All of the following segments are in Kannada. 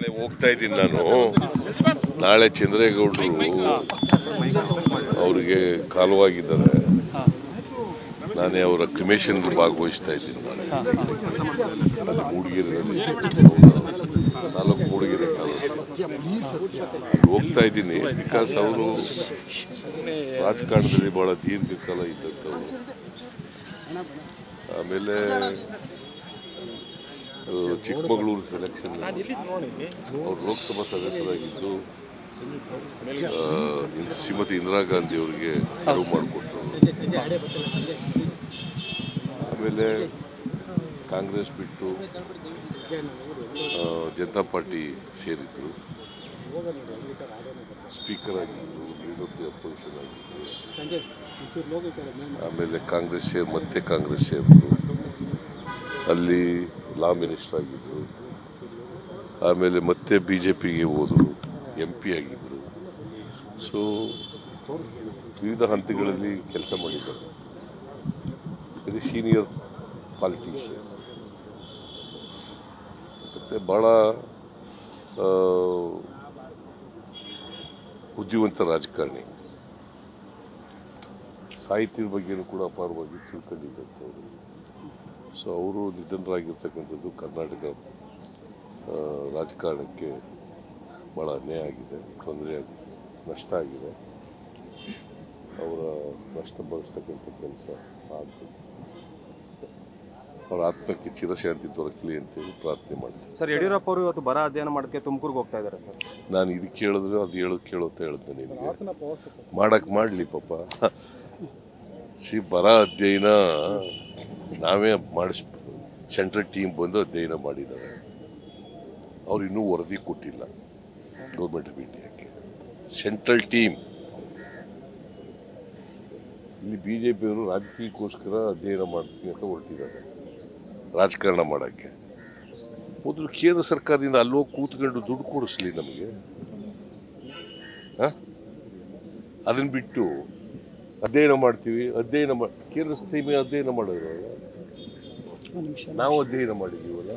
ನಾಳೆ ಹೋಗ್ತಾ ಇದ್ದೀನಿ ನಾನು ನಾಳೆ ಚಂದ್ರೇಗೌಡರು ಅವರಿಗೆ ಕಾಲವಾಗಿದ್ದಾರೆ ನಾನೇ ಅವರ ಕ್ರಿಮೇಷನ್ ಭಾಗವಹಿಸ್ತಾ ಇದ್ದೀನಿ ನಾಳೆ ಅಲ್ಲಿ ಮೂಡಿಗೆರೆಯಲ್ಲಿ ನಾಲ್ಕು ಮೂಡಿಗೆರೆ ತಾಲೂಕು. ಅಲ್ಲಿ ಹೋಗ್ತಾ ಇದ್ದೀನಿ ಬಿಕಾಸ್ ಅವರು ರಾಜಕಾರಣದಲ್ಲಿ ಬಹಳ ದೀರ್ಘಕಾಲ ಇದ್ದಂಥವ್ರು ಆಮೇಲೆ ಆ, ಚಿಕ್ಕಮಗಳೂರು ಸೆಲೆಕ್ಷನ್ ಅವರು ಲೋಕಸಭಾ ಸದಸ್ಯರಾಗಿದ್ದು ಆ, ಶ್ರೀಮತಿ ಇಂದಿರಾ ಗಾಂಧಿ ಅವರಿಗೆ ನೆರವು ಮಾಡಿಕೊಟ್ರು ಆಮೇಲೆ ಕಾಂಗ್ರೆಸ್ ಬಿಟ್ಟು ಆ, ಜನತಾ ಪಾರ್ಟಿ ಸೇರಿದ್ರು ಸ್ಪೀಕರ್ ಆಗಿದ್ರು ಲೀಡರ್ ಆಫ್ ದಿ ಅಪೋಸಿಷನ್ ಆಗಿದ್ರು ಆಮೇಲೆ ಕಾಂಗ್ರೆಸ್ ಸೇರ್ ಮತ್ತೆ ಕಾಂಗ್ರೆಸ್ ಸೇರಿದ್ರು ಅಲ್ಲಿ ಲಾ ಮಿನಿಸ್ಟರ್ ಆಗಿದ್ರು ಆಮೇಲೆ ಮತ್ತೆ ಬಿ ಜೆ ಪಿಗೆ ಹೋದರು ಎಂ ಪಿ ಆಗಿದ್ದರು ಸೊ ವಿವಿಧ ಹಂತಗಳಲ್ಲಿ ಕೆಲಸ ಮಾಡಿದ್ದಾರೆ ವೆರಿ ಸೀನಿಯರ್ ಪಾಲಿಟಿಷಿಯನ್ ಮತ್ತು ಭಾಳ ಆ, ಬುದ್ಧಿವಂತ ರಾಜಕಾರಣಿ ಸಾಹಿತ್ಯದ ಬಗ್ಗೆನೂ ಕೂಡ ಅಪಾರವಾಗಿ ತಿಳ್ಕೊಂಡಿದ್ದಂಥವ್ರು ಸೊ ಅವರು ನಿಧನರಾಗಿರ್ತಕ್ಕಂಥದ್ದು ಕರ್ನಾಟಕ ಆ, ರಾಜಕಾರಣಕ್ಕೆ ಭಾಳ ಅನ್ಯಾಯ ಆಗಿದೆ ತೊಂದರೆ ಆಗಿದೆ ನಷ್ಟ ಆಗಿದೆ ಅವರ ನಷ್ಟ ಭರಿಸ್ತಕ್ಕಂಥ ಕೆಲಸ ಆಗಬೇಕು ಅವರ ಆತ್ಮಕ್ಕೆ ಚಿರಶಾಂತಿ ದೊರಕಲಿ ಅಂತೇಳಿ ಪ್ರಾರ್ಥನೆ ಮಾಡ್ತೀನಿ ಸರ್ ಯಡಿಯೂರಪ್ಪ ಅವರು ಇವತ್ತು ಬರ ಅಧ್ಯಯನ ಮಾಡೋಕ್ಕೆ ತುಮಕೂರಿಗೆ ಹೋಗ್ತಾ ಇದ್ದಾರೆ ಸರ್ ನಾನು ಇದಕ್ಕೆ ಕೇಳಿದ್ರೆ ಅದು ಹೇಳೋದು ಕೇಳುತ್ತ ಹೇಳ್ತೇನೆ ನಿನಗೆ ಮಾಡಕ್ಕೆ ಮಾಡಲಿ ಪಾಪ ಸಿ ಬರ ಅಧ್ಯಯನ ನಾವೇ ಮಾಡಿಸ್ ಸೆಂಟ್ರಲ್ ಟೀಮ್ ಬಂದು ಅಧ್ಯಯನ ಮಾಡಿದ್ದಾರೆ ಅವ್ರು ಇನ್ನೂ ವರದಿ ಕೊಟ್ಟಿಲ್ಲ ಗೌರ್ಮೆಂಟ್ ಆಫ್ ಇಂಡಿಯಾಕ್ಕೆ ಸೆಂಟ್ರಲ್ ಟೀಮ್ ಇಲ್ಲಿ ಬಿ ಜೆ ಪಿಯವರು ರಾಜಕೀಯಕ್ಕೋಸ್ಕರ ಅಧ್ಯಯನ ಮಾಡ್ತೀನಿ ಅಂತ ಹೊರಟಿದ್ದಾರೆ ರಾಜಕಾರಣ ಮಾಡೋಕ್ಕೆ ಮೊದಲು ಕೇಂದ್ರ ಸರ್ಕಾರದಿಂದ ಅಲ್ಲೋಗಿ ಕೂತ್ಕೊಂಡು ದುಡ್ಡು ಕೊಡಿಸ್ಲಿ ನಮಗೆ ಅದನ್ನ ಬಿಟ್ಟು ಅಧ್ಯಯನ ಮಾಡ್ತೀವಿ ಅಧ್ಯಯನ ಮಾಡಿ ಕೇಂದ್ರ ಟೀಮೇ ಅಧ್ಯಯನ ಮಾಡೋದು ನಾವು ಅಧ್ಯಯನ ಮಾಡಿದ್ದೀವಲ್ಲ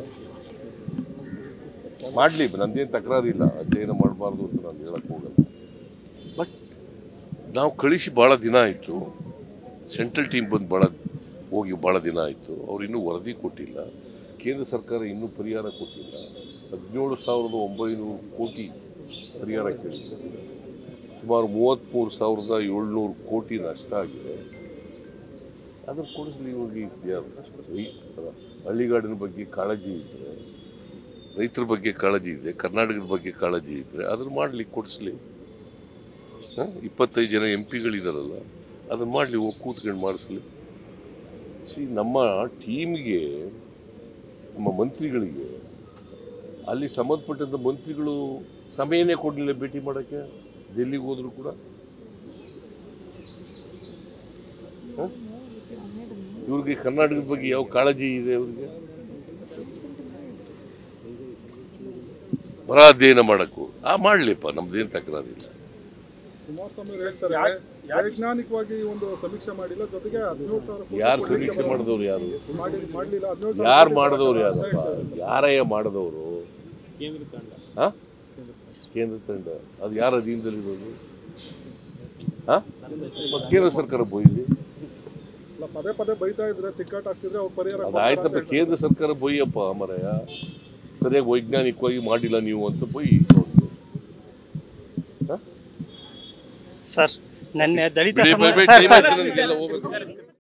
ಮಾಡಲಿ ನಂದೇನು ತಕರಾರಿಲ್ಲ ಅಧ್ಯಯನ ಮಾಡಬಾರ್ದು ಅಂತ ನಾನು ಹೇಳಕ್ ಹೋಗಲ್ಲ ಬಟ್ ನಾವು ಕಳಿಸಿ ಭಾಳ ದಿನ ಆಯಿತು ಸೆಂಟ್ರಲ್ ಟೀಮ್ ಬಂದು ಭಾಳ ಹೋಗಿ ಭಾಳ ದಿನ ಆಯಿತು ಅವ್ರು ಇನ್ನೂ ವರದಿ ಕೊಟ್ಟಿಲ್ಲ ಕೇಂದ್ರ ಸರ್ಕಾರ ಇನ್ನೂ ಪರಿಹಾರ ಕೊಟ್ಟಿಲ್ಲ ಹದಿನೇಳು ಸಾವಿರದ ಒಂಬೈನೂರು ಕೋಟಿ ಪರಿಹಾರ ಕೇಳಿದೆ ಸುಮಾರು ಮೂವತ್ತ್ಮೂರು ಸಾವಿರದ ಏಳ್ನೂರು ಕೋಟಿ ನಷ್ಟ ಆಗಿದೆ ಅದನ್ನು ಕೊಡಿಸ್ಲಿ ಹೋಗಿ ಯಾರು ರೈ- ಹಳ್ಳಿಗಾಡಿನ ಬಗ್ಗೆ ಕಾಳಜಿ ಇದ್ದರೆ ರೈತರ ಬಗ್ಗೆ ಕಾಳಜಿ ಇದೆ ಕರ್ನಾಟಕದ ಬಗ್ಗೆ ಕಾಳಜಿ ಇದ್ದರೆ ಅದನ್ನು ಮಾಡಲಿ ಕೊಡಿಸ್ಲಿ ಹಾಂ ಇಪ್ಪತ್ತೈದು ಜನ ಎಂ ಪಿಗಳಿದಾರಲ್ಲ ಅದನ್ನು ಮಾಡಲಿ ಹೋಗಿ ಕೂತ್ಕೊಂಡು ಮಾಡಿಸ್ಲಿ ಸಿ ನಮ್ಮ ಟೀಮ್ಗೆ ನಮ್ಮ ಮಂತ್ರಿಗಳಿಗೆ ಅಲ್ಲಿ ಸಂಬಂಧಪಟ್ಟಂಥ ಮಂತ್ರಿಗಳು ಸಮಯನೇ ಕೊಡಲಿಲ್ಲ ಭೇಟಿ ಮಾಡೋಕ್ಕೆ ಡೆಲ್ಲಿಗೆ ಹೋದ್ರು ಕೂಡ ಹ? ಇವ್ರಿಗೆ ಕರ್ನಾಟಕದ ಬಗ್ಗೆ ಯಾವ ಕಾಳಜಿ ಇದೆ ಅವ್ರಿಗೆ ಬರ ಅಧ್ಯಯನ ಮಾಡಕ್ಕೂ ಆ ಮಾಡ್ಲಿಪ್ಪ ನಮ್ದೇನು ತಕರಾರಿಲ್ಲ ಕುಮಾರಸ್ವಾಮಿ ಅವ್ರು ಹೇಳ್ತಾರೆ ವೈಜ್ಞಾನಿಕವಾಗಿ ಈ ಒಂದು ಸಮೀಕ್ಷೆ ಮಾಡಿಲ್ಲ ಜೊತೆಗೆ ಹದಿನೇಳು ಸಾವಿರ ಕೋಟಿ ಯಾರು ಕೊಡ್ಲಿಕ್ಕೆ ಸಮೀಕ್ಷೆ ಮಾಡಿದವ್ರು ಯಾರು ಮಾಡಿ ಮಾಡ್ಲಿಲ್ಲ ಹದಿನೇಳು ಯಾರು ಕೋಟಿ ಮಾಡಿದವ್ರು ಅಂತ ಯಾರಪ್ಪ ಹೇಳ್ತಾರೆ. ಯಾರಯ್ಯ ಮಾಡಿದವರು ಹಾ ಕೇಂದ್ರ ತಂಡ ಅದು ಯಾರ ಅಧೀನದಲ್ಲಿರೋದು ಹಾ ಮತ್ತೆ ಕೇಂದ್ರ ಸರ್ಕಾರ ಬೊಯ್ಲಿ ಅಲ್ಲ, ಪದೇ ಪದೇ ಬೈತಾ ಇದ್ರೆ ತಿಕ್ಕಾಟ ಆಗ್ತಿದ್ರೆ ಅವ್ರು ಪರಿಹಾರ ಅದು ಕೊಡ್ತಾರೆ ಅಂತ ಆಯ್ತಪ್ಪ ಹೇಳ್ತಾರೆ. ಕೇಂದ್ರ ಸರ್ಕಾರ ಬೊಯ್ಯಪ್ಪ ಮರಯ್ಯ ಸರಿಯಾಗಿ ವೈಜ್ಞಾನಿಕವಾಗಿ ಮಾಡಿಲ್ಲ ನೀವು ಅಂತ ಬೊಯ್ ಸರ್ ನನ್ನ ದಲಿತ ಬಿಡಿ, ಸಮಾಜ ಬಿಡಿ, ಸರ್ ಟೈಮ್ ಸರ್ ಆಯ್ತು ನನಗೆಲ್ಲ ಹೋಗ್ಬೇಕು.